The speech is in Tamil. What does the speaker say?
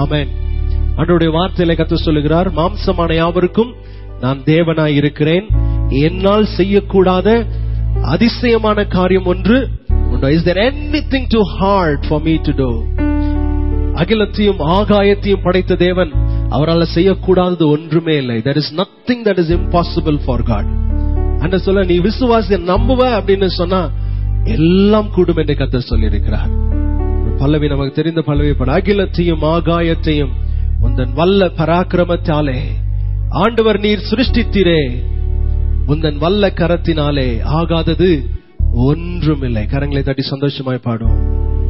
ஆமென் அன்றைய வார்த்தையில கத்து சொல்லுகிறார் மாம்சமான யாவருக்கும் நான் தேவனாய் இருக்கிறேன் என்னால் செய்யக்கூடாத அதிசயமான காரியம் ஒன்று உண்டோ is there anything too hard for me to do அகிலத்தையும் ஆகாயத்தையும் படைத்த தேவன் அவரால் செய்யக்கூடாதது ஒன்றுமே இல்லை there is nothing that is impossible for God அன்ற சொல்ல நீ விசுவாசிய நம்புவ அப்படின்னு சொன்னா எல்லாம் கூடும் என்று கத்தர் சொல்லியிருக்கிறார் ஒரு பல்லவி நமக்கு தெரிந்த பல்லவி பட அகிலத்தையும் ஆகாயத்தையும் உந்தன் வல்ல பராக்கிரமத்தாலே ஆண்டவர் நீர் சிருஷ்டித்தீரே உந்தன் வல்ல கரத்தினாலே ஆகாதது ஒன்றுமில்லை கரங்களை தட்டி சந்தோஷமாய் பாடும்